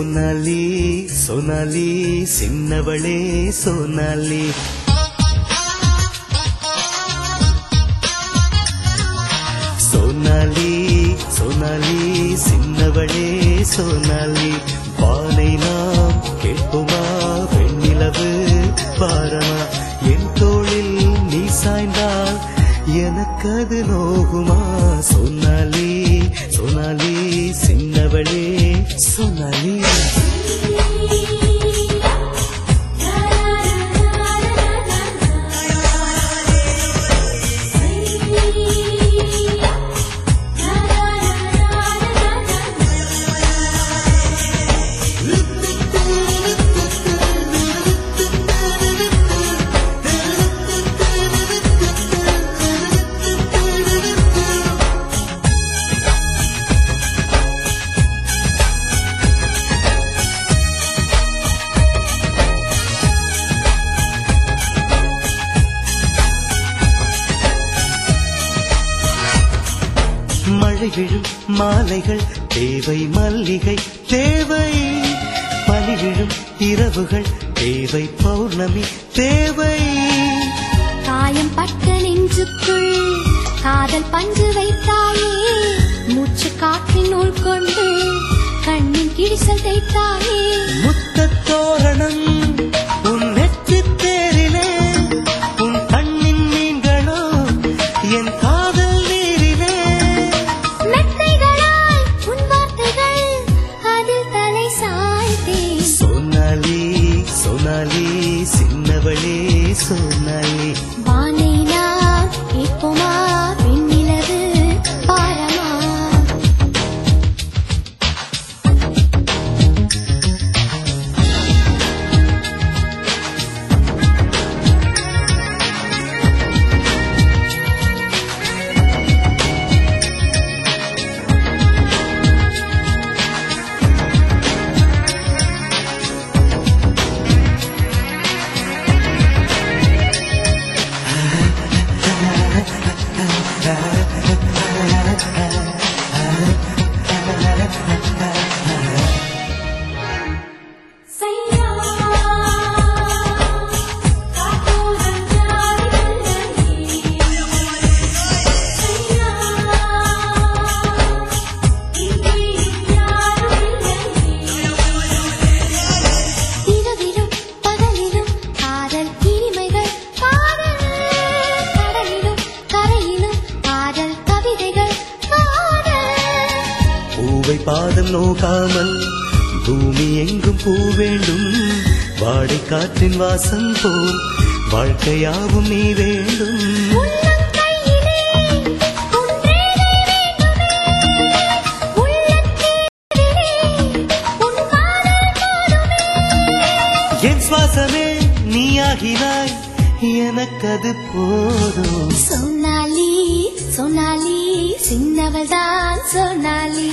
சோனாலி சோனாலி சின்னவளே சோனாலி சோனாலி சோனாலி சின்னவளே சோனாலி வானை நாம் கேட்போமா வெண்ணிலவு பாரமா என் தோளில் நீ சாய்ந்தால் எனக்கு அது நோகுமா சோனாலி சோனாலி சின்னவளே சோனாலி மழை விழும் மாலைகள் தேவை மல்லிகை தேவை பனி விழும் இரவுகள் தேவை பௌர்ணமி தேவை காயம் பட்ட நெஞ்சுக்குள் காதல் பஞ்சு வைத்தாயே மூச்சு காற்றின் நூல் கொண்டு கண்ணின் கிழிசல் தைத்தாயே முத்தத் தோரணம் உன் நெற்றித் தேரிலே உன் கண்ணின் மீன்களோ என் காதல் நீரிலே மெத்தைகளால் உன் வார்த்தைகள் அதில் தலை சாய்த்தேன் சோனாலி சோனாலி சின்னவளே சோனாலி வானை நான் கேட்போமா வெண்ணிலவு பாரமா இரவிலும் பகலிலும் காதல் இனிமைகள் காதல் கடலிலும் கரையிலும் காதல் கவிதைகள் காதல் பூவை பாதம் நோகாமல் பூமி எங்கும் பூ வேண்டும் வாடை காற்றின் வாசம் போல் வாழ்க்கையாவும் நீ வேண்டும் உள்ளம் கையிலே உன்றேனே வேண்டுமே உள்ளத்தேனிலே உன் காதல் போதுமே என் சுவாசமே நீயாகினாய் எனக்கது போதும் சொன்னாலி சொன்னாலி சின்னவள் தான் சொன்னாலி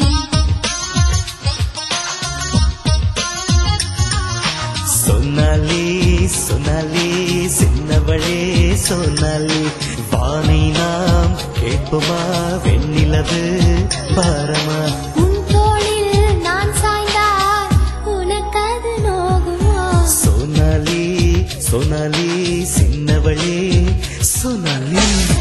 சொன்னாலி சொன்னாலி சின்னவளே சொன்னாலி வானை நாம் கேட்போமா வெண்ணிலவு பாரமா உன் தோளில் நான் சாய்ந்தால் உனக்கது நோகுமோ சோனாலி சோனாலி சின்னவளே சோனாலி